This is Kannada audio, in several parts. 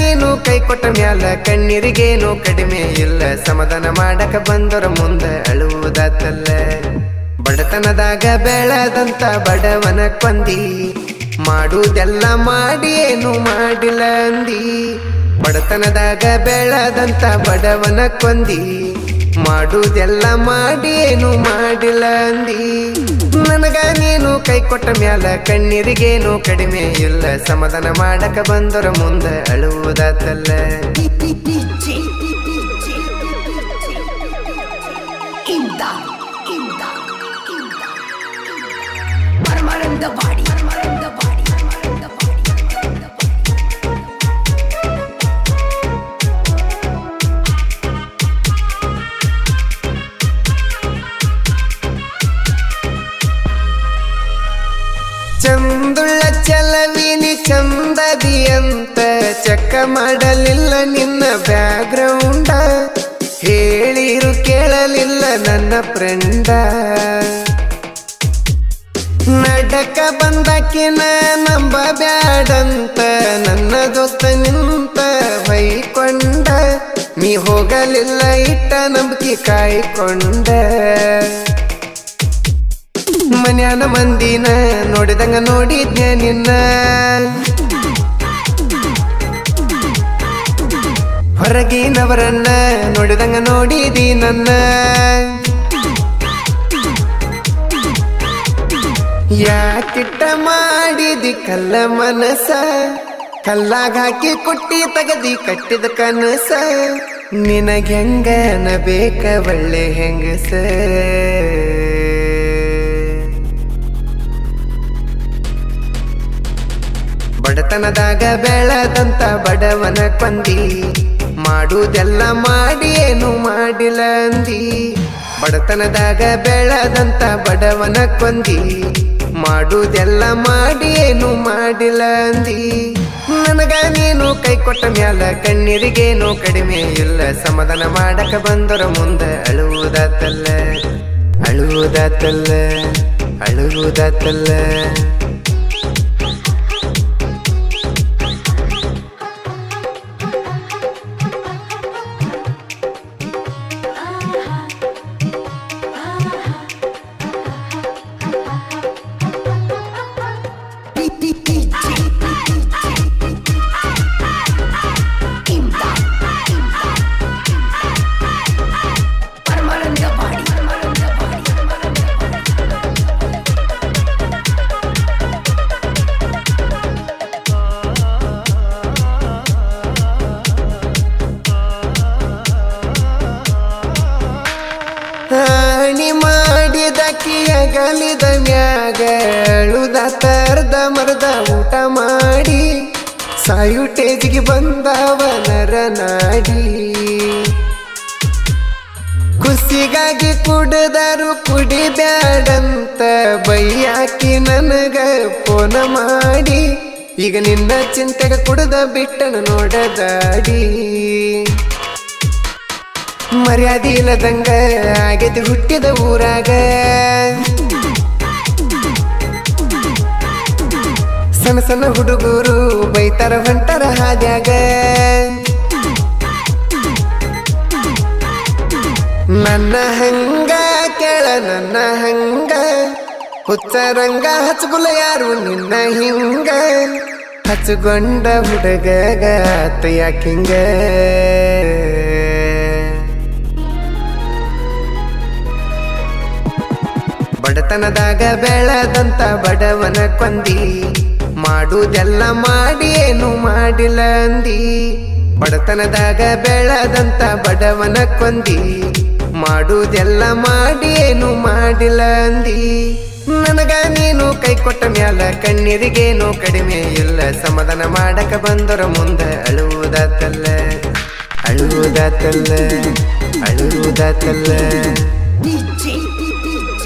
ನೀನು ಕೈ ಕೊಟ್ಟ ಮ್ಯಾಲ ಕಣ್ಣೀರಿಗೇನು ಕಡಿಮೆ ಇಲ್ಲ ಸಮಾಧಾನ ಮಾಡಕ ಬಂದರ ಮುಂದೆ ಅಳುವುದಾತಲ್ಲ ಬಡತನದಾಗ ಬೆಳೆದಂತ ಬಡವನ ಕೊಂದಿ ಮಾಡುವುದೆಲ್ಲ ಮಾಡಿ ಏನು ಮಾಡಿಲ್ಲ ಅಂದಿ ಬಡತನದಾಗ ಬೆಳೆದಂತ ಬಡವನ ಕೊಂದಿ ಮಾಡುವುದೆಲ್ಲ ಮಾಡಿ ಏನು ಮಾಡಿಲ್ಲ ಅಂದಿ ನನಗ ನೀನು ಕೈ ಕೊಟ್ಟ ಮ್ಯಾಲ ಕಣ್ಣೀರಿಗೇನು ಕಡಿಮೆ ಇಲ್ಲ ಸಮಾಧಾನ ಮಾಡಕ ಬಂದರ ಮುಂದೆ ಅಳುವುದಾತಲ್ಲ ಪರಮಾನಂದವಾಡಿ ಪರಮಾನಂದವಾಡಿ ಪರಮಾನಂದವಾಡಿ ಚಂದುಳ್ಳ ಚಲವಿನಿ ಚಂದದಿ ಅಂತ ಚೆಕ್ಕ ಮಾಡಲಿಲ್ಲ ನಿನ್ನ ಬ್ಯಾಗ್ರೌಂಡ ಹೇಳಿರು ಕೇಳಲಿಲ್ಲ ನನ್ನ ಫ್ರೆಂಡ ನಡಕ ಬಂದಕಿನ ನಂಬ ಬ್ಯಾಡಂತ ನನ್ನ ದೋಸ್ತ ನಿಂತ ಬೈಕೊಂಡ ನೀ ಹೋಗಲಿಲ್ಲ ಇಟ್ಟ ನಂಬಿಕೆ ಕಾಯ್ಕೊಂಡ ಮನ್ಯಾನ ಮಂದಿನ ನೋಡಿದಂಗ ನೋಡಿದ್ನೆ ನಿನ್ನ ಹೊರಗಿನವರನ್ನ ನೋಡಿದಂಗ ನೋಡಿದಿ ನನ್ನ ಯಾಕಿಟ್ಟ ಮಾಡಿದಿ ಕಲ್ಲ ಮನಸ ಕಲ್ಲಾಗ ಹಾಕಿ ಕುಟ್ಟಿ ತಗದಿ ಕಟ್ಟಿದ ಕನಸ ನಿನಗೆಂಗನ ಬೇಕ ಒಳ್ಳೆ ಹೆಂಗಸ ಬಡತನದಾಗ ಬೆಳೆದಂತ ಬಡವನ ಕೊಂದಿ ಮಾಡುವುದೆಲ್ಲ ಮಾಡಿ ಏನು ಮಾಡಿಲ್ಲ ಅಂದಿ ಬಡತನದಾಗ ಬೆಳೆದಂತ ಬಡವನ ಕೊಂದಿ ಮಾಡುವುದೆಲ್ಲ ಮಾಡಿ ಏನು ಮಾಡಿಲ್ಲ ಅಂದಿ ನನಗ ನೀನು ಕೈ ಕೊಟ್ಟ ಮ್ಯಾಲ ಕಣ್ಣೀರಿಗೇನು ಕಡಿಮೆ ಇಲ್ಲ ಸಮಾಧಾನ ಮಾಡಕ ಬಂದರ ಮುಂದೆ ಅಳುವುದಾತಲ್ಲ ಅಳುವುದಾತಲ್ಲ ಅಳುವುದಾತಲ್ಲ ಪರಮಾನಂದವಾಡಿ ಪರಮಾನಂದವಾಡಿ ಹಾಣಿ ಮಾಡಿದ ಕಿಯಗಲಿದ ಮ್ಯಾಗ ಅಳುದ ತರ್ದ ಮರದ ಊಟ ಮಾಡಿ ಸಾಯುಟೇಜಿಗೆ ಬಂದವ ನರ ನಾಡಿ ಖುಷಿಗಾಗಿ ಕುಡಿದರು ಕುಡಿಬ್ಯಾಡಂತ ಬೈಯಾಕಿ ನನಗ ಫೋನ ಮಾಡಿ ಈಗ ನಿನ್ನ ಚಿಂತೆಗೆ ಕುಡ್ದ ಬಿಟ್ಟನ ನೋಡದಾಡಿ ಮರ್ಯಾದೆ ಇಲ್ಲದಂಗ ಆಗೈತಿ ಹುಟ್ಟಿದ ಊರಾಗ ಸಣ್ಣ ಸಣ್ಣ ಹುಡುಗರು ಬೈತಾರ ಹೊಂಟಾರ ಹಾದ್ಯಾಗ ನನ್ನ ಹಂಗ ಕೇಳ ನನ್ನ ಹಂಗ ಹುಚ್ಚರಂಗ ಹಚ್ಚಗುಲ ಯಾರು ನಿನ್ನ ಹಿಂಗ ಹಚ್ಚಗೊಂಡ ಹುಡುಗಗ ಆತ ಯಾಕಿಂಗ ಬಡತನದಾಗ ಬೆಳೆದಂತ ಬಡವನ ಕೊಂದಿ ಮಾಡುವುದೆಲ್ಲ ಮಾಡಿ ಏನು ಮಾಡಿಲ್ಲ ಅಂದಿ ಬಡತನದಾಗ ಬೆಳೆದಂತ ಬಡವನ ಕೊಂದಿ ಮಾಡುವುದೆಲ್ಲ ಮಾಡಿ ಏನು ಮಾಡಿಲ್ಲ ಅಂದಿ ನನಗ ನೀನು ಕೈ ಕೊಟ್ಟ ಮ್ಯಾಲ ಕಣ್ಣೀರಿಗೇನು ಕಡಿಮೆ ಇಲ್ಲ ಸಮಾಧಾನ ಮಾಡಕ ಬಂದರ ಮುಂದೆ ಅಳುವುದಾತಲ್ಲ ಅಳುವುದಾತಲ್ಲ ಅಳುವುದಾತಲ್ಲ DJ DJ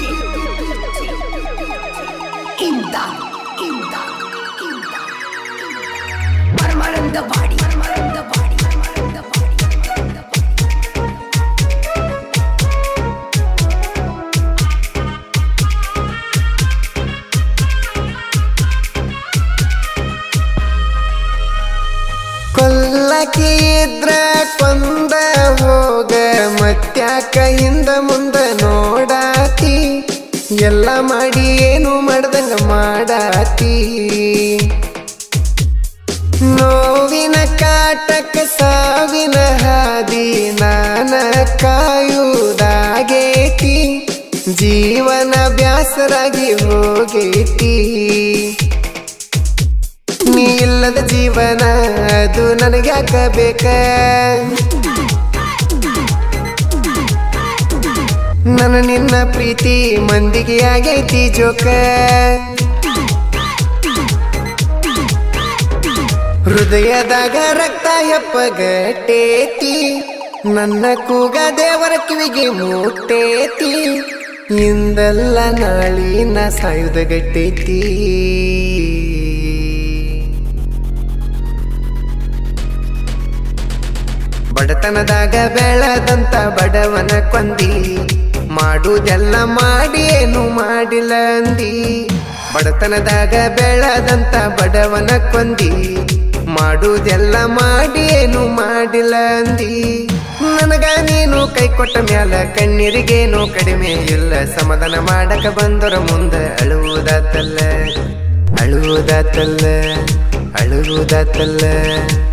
ಇಮ್ದಾದ್ ಇಮ್ದಾದ್ ಇಮ್ದಾದ್ ಪರಮಾನಂದವಾಡಿ ಪರಮಾನಂದವಾಡಿ ಪರಮಾನಂದವಾಡಿ ಪರಮಾನಂದವಾಡಿ ಕೊಲ್ಲ ಬಾಕಿ ಇದ್ರ ಕೊಂದ ಹೋಗ ಮತ್ಯಾಕ ಹಿಂದ ಮುಂದ ನೋಡಾತಿ ಎಲ್ಲ ಮಾಡಿ ಏನು ಮಾಡ್ದಂಗ ಮಾಡಾತಿ ನೋವಿನ ಕಾಟಕ ಸಾವಿನ ಹಾದಿ ನಾನ ಕಾಯುವುದಾಗೇತಿ ಜೀವನ ಬ್ಯಾಸರಾಗಿ ಹೋಗೇತಿ ನೀ ಇಲ್ಲದ ಜೀವನ ಅದು ನನಗ್ಯಾಕ ಬೇಕ ನನ್ನ ನಿನ್ನ ಪ್ರೀತಿ ಮಂದಿಗೆ ಆಗೈತಿ ಜೋಕ ಹೃದಯದಾಗ ರಕ್ತ ಹೆಪ್ಪಗಟ್ಟೇತಿ ನನ್ನ ಕೂಗ ದೇವರ ಕಿವಿಗೆ ಮುಟ್ಟೇತಿ ಇಂದಲ್ಲ ನಾಳಿನ ಸಾಯುಧ ಗಟ್ಟೈತಿ ಬಡತನದಾಗ ಬೆಳೆದಂತ ಬಡವನ ಕೊಂದಿ ಮಾಡುದೆಲ್ಲ ಮಾಡಿ ಏನು ಮಾಡಿಲ್ಲ ಅಂದಿ ಬಡತನದಾಗ ಬೆಳೆದಂತ ಬಡವನ ಕೊಂದಿ ಮಾಡುದೆಲ್ಲ ಮಾಡಿ ಏನು ಮಾಡಿಲ್ಲ ಅಂದಿ ನನಗ ನೀನು ಕೈ ಕೊಟ್ಟ ಮ್ಯಾಲ ಕಣ್ಣೀರಿಗೇನು ಕಡಿಮೆ ಇಲ್ಲ ಸಮಾಧಾನ ಮಾಡಕ ಬಂದರ ಮುಂದ ಅಳುವುದಾತಲ್ಲ ಅಳುವುದಾತಲ್ಲ ಅಳುವುದಾತಲ್ಲ